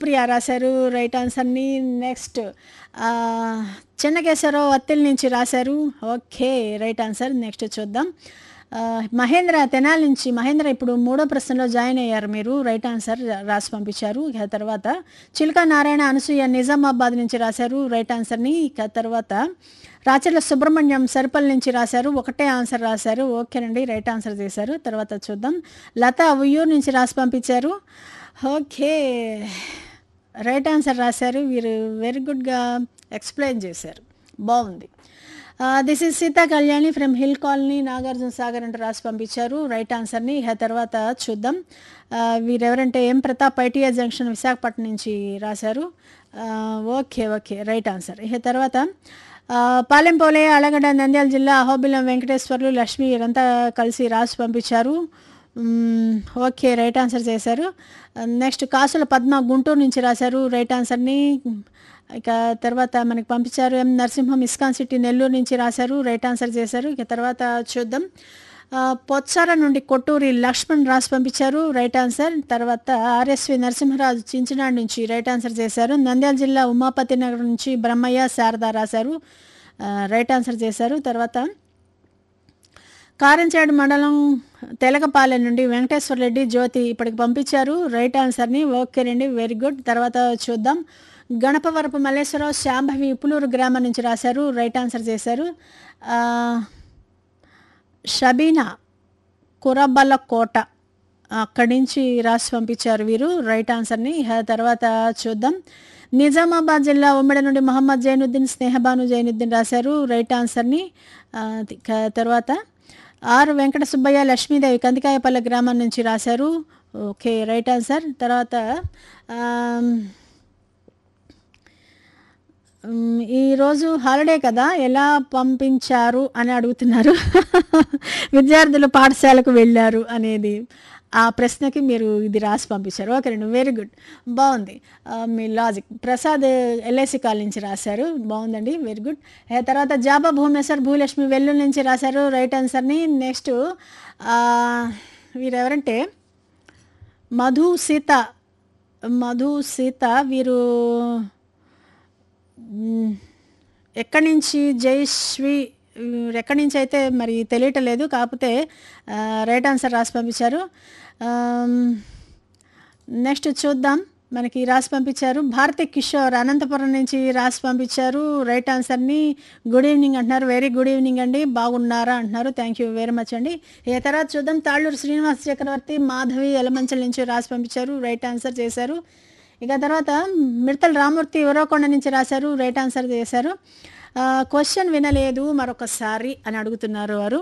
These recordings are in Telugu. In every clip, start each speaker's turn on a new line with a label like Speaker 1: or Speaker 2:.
Speaker 1: సుప్రియ రాశారు రైట్ ఆన్సర్ని నెక్స్ట్ చెన్నకేశ్వరరావు అత్తిల్ నుంచి రాశారు ఓకే రైట్ ఆన్సర్ నెక్స్ట్ చూద్దాం ఆ, మహేంద్ర తెనాలి నుంచి మహేంద్ర ఇప్పుడు మూడో ప్రశ్నలో జాయిన్ అయ్యారు మీరు రైట్ ఆన్సర్ రాసి పంపించారు ఇక తర్వాత చిలుక నారాయణ అనసూయ నిజామాబాద్ నుంచి రాశారు రైట్ ఆన్సర్ని ఇక తర్వాత రాచర్ల సుబ్రహ్మణ్యం సరిపల్లి నుంచి రాశారు ఒకటే ఆన్సర్ రాశారు ఓకేనండి రైట్ ఆన్సర్ చేశారు తర్వాత చూద్దాం లత ఉయ్యూరు నుంచి రాసి పంపించారు ఓకే రైట్ ఆన్సర్ రాశారు వీరు వెరీ గుడ్గా ఎక్స్ప్లెయిన్ చేశారు బాగుంది this is Sita Kalyani from hill colony Nagarjuna Sagar అంటూ రాసి పంపించారు రైట్ ఆన్సర్ని ఇక తర్వాత చూద్దాం ఆ, వీరెవరంటే M Pratap ITI junction Visakhapatnam నుంచి రాశారు ఆ, ఓకే ఓకే రైట్ ఆన్సర్ ఇక తర్వాత ఆ, పాలెంపోలే అలగడ్డ నంద్యాల జిల్లా అహోబిలం వెంకటేశ్వర్లు లక్ష్మి వీరంతా కలిసి రాసి పంపించారు మ్మ్, ఓకే రైట్ ఆన్సర్ చేశారు నెక్స్ట్ కాసుల పద్మ గుంటూరు నుంచి రాశారు రైట్ ఆన్సర్ని ఇక తర్వాత మనకి పంపించారు M Narasimham ISKCON city Nellore నుంచి రాశారు రైట్ ఆన్సర్ చేశారు ఇక తర్వాత చూద్దాం ఆ, పొత్సార నుండి కొట్టూరి లక్ష్మణ్ రాసి పంపించారు రైట్ ఆన్సర్ తర్వాత ఆర్ఎస్వి నరసింహరాజు చించినాడు నుంచి రైట్ ఆన్సర్ చేశారు నంద్యాల జిల్లా ఉమాపతి నగర్ నుంచి బ్రహ్మయ్య శారద రాశారు ఆ, రైట్ ఆన్సర్ చేశారు తర్వాత కారంచేడు మండలం తెలకపాలెం నుండి వెంకటేశ్వర రెడ్డి జ్యోతి ఇప్పటికి పంపించారు రైట్ ఆన్సర్ని ఓకేనండి వెరీ గుడ్ తర్వాత చూద్దాం గణపవరపు మల్లేశ్వరరావు శాంభవి ఉప్పులూరు గ్రామం నుంచి రాశారు రైట్ ఆన్సర్ చేశారు ఆ, షబీనా కురబల కోట అక్కడి నుంచి రాసి పంపించారు వీరు రైట్ ఆన్సర్ని ఇక తర్వాత చూద్దాం నిజామాబాద్ జిల్లా ఉమ్మడి నుండి మహమ్మద్ జైనుద్దీన్ స్నేహబాను జైనుద్దీన్ రాశారు రైట్ ఆన్సర్ని ఆ, ఇక తర్వాత ఆర్ వెంకట సుబ్బయ్య లక్ష్మీదేవి కందికాయపల్లె గ్రామం నుంచి రాశారు ఓకే రైట్ ఆన్సర్ తర్వాత ఆమ్, మ్, ఈరోజు హాలిడే కదా ఎలా పంపించారు అని అడుగుతున్నారు విద్యార్థులు పాఠశాలకు వెళ్ళారు అనేది ఆ ప్రశ్నకి మీరు ఇది రాసి పంపించారు ఓకే అండి వెరీ గుడ్ బాగుంది ఆ, మీ లాజిక్ ప్రసాద్ ఎల్ఐసి కాల్ నుంచి రాశారు బాగుందండి వెరీ గుడ్ ఆ తర్వాత జాబా భూమేశ్వర్ భూలక్ష్మి వెల్లుల్లి నుంచి రాశారు రైట్ ఆన్సర్ని నెక్స్ట్ వీరెవరంటే మధు సీత మధు సీత వీరు మ్, ఎక్కడి నుంచి జయశ్రీ మ్, ఎక్కడి నుంచి అయితే మరి తెలియటలేదు కాకపోతే ఆ, రైట్ ఆన్సర్ రాసి పంపించారు ఆమ్, నెక్స్ట్ చూద్దాం మనకి రాసి పంపించారు భారతి కిషోర్ అనంతపురం నుంచి రాసి పంపించారు రైట్ ఆన్సర్ని గుడ్ ఈవినింగ్ అంటున్నారు వెరీ గుడ్ ఈవినింగ్ అండి బాగున్నారా అంటున్నారు థ్యాంక్ యూ వెరీ మచ్ అండి ఏ తర్వాత చూద్దాం తాళ్ళూరు శ్రీనివాస్ చక్రవర్తి మాధవి ఎలమంచల్ నుంచి రాసి పంపించారు రైట్ ఆన్సర్ చేశారు ఇక తర్వాత మిడతల రామూర్తి ఎవరోకొండ నుంచి రాశారు రైట్ ఆన్సర్ చేశారు క్వశ్చన్ వినలేదు మరొకసారి అని అడుగుతున్నారు వారు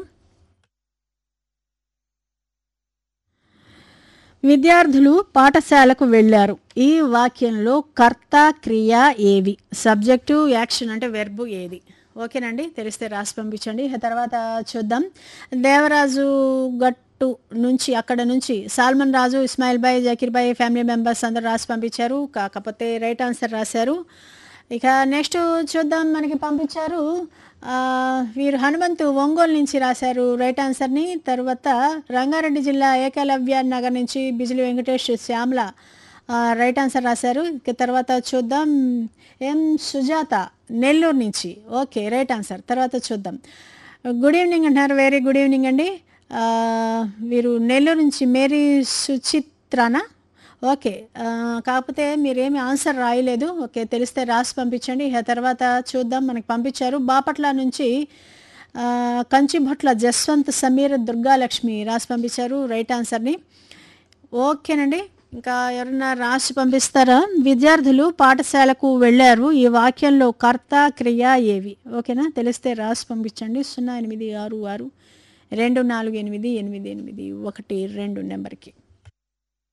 Speaker 1: విద్యార్థులు పాఠశాలకు వెళ్ళారు ఈ వాక్యంలో కర్త క్రియ ఏవి సబ్జెక్టు యాక్షన్ అంటే వెర్బు ఏది ఓకేనండి తెలిస్తే రాసి పంపించండి ఆ తర్వాత చూద్దాం దేవరాజు గట్టు నుంచి అక్కడ నుంచి సాల్మన్ రాజు ఇస్మాయిల్ బాయ్ జకీర్ బాయ్ ఫ్యామిలీ మెంబర్స్ అందరూ రాసి పంపించారు కాకపోతే రైట్ ఆన్సర్ రాశారు ఇక నెక్స్ట్ చూద్దాం మనకి పంపించారు ఆ, వీరు హనుమంతు ఒంగోలు నుంచి రాశారు రైట్ ఆన్సర్ని తర్వాత రంగారెడ్డి జిల్లా ఏకలవ్య నగర్ నుంచి బిజిలి వెంకటేష్ శ్యామల ఆ, రైట్ ఆన్సర్ రాశారు ఇక తర్వాత చూద్దాం ఎం సుజాత నెల్లూరు నుంచి ఓకే రైట్ ఆన్సర్ తర్వాత చూద్దాం గుడ్ ఈవినింగ్ అంటున్నారు వెరీ గుడ్ ఈవినింగ్ అండి ఆ, వీరు నెల్లూరు నుంచి మేరీ సుచిత్రానా ఓకే ఆ, కాకపోతే మీరేమి ఆన్సర్ రాయలేదు ఓకే తెలిస్తే రాసి పంపించండి ఆ తర్వాత చూద్దాం మనకి పంపించారు బాపట్ల నుంచి ఆ, కంచిభొట్ల జస్వంత్ సమీర్ దుర్గాలక్ష్మి రాసి పంపించారు రైట్ ఆన్సర్ని ఓకేనండి ఇంకా ఎవరన్నా రాసి పంపిస్తారా విద్యార్థులు పాఠశాలకు వెళ్ళారు ఈ వాక్యంలో కర్త క్రియ ఏవి ఓకేనా తెలిస్తే రాసి పంపించండి సున్నా ఎనిమిది ఆరు ఆరు రెండు నాలుగు ఎనిమిది ఎనిమిది ఎనిమిది ఒకటి రెండు నెంబర్కి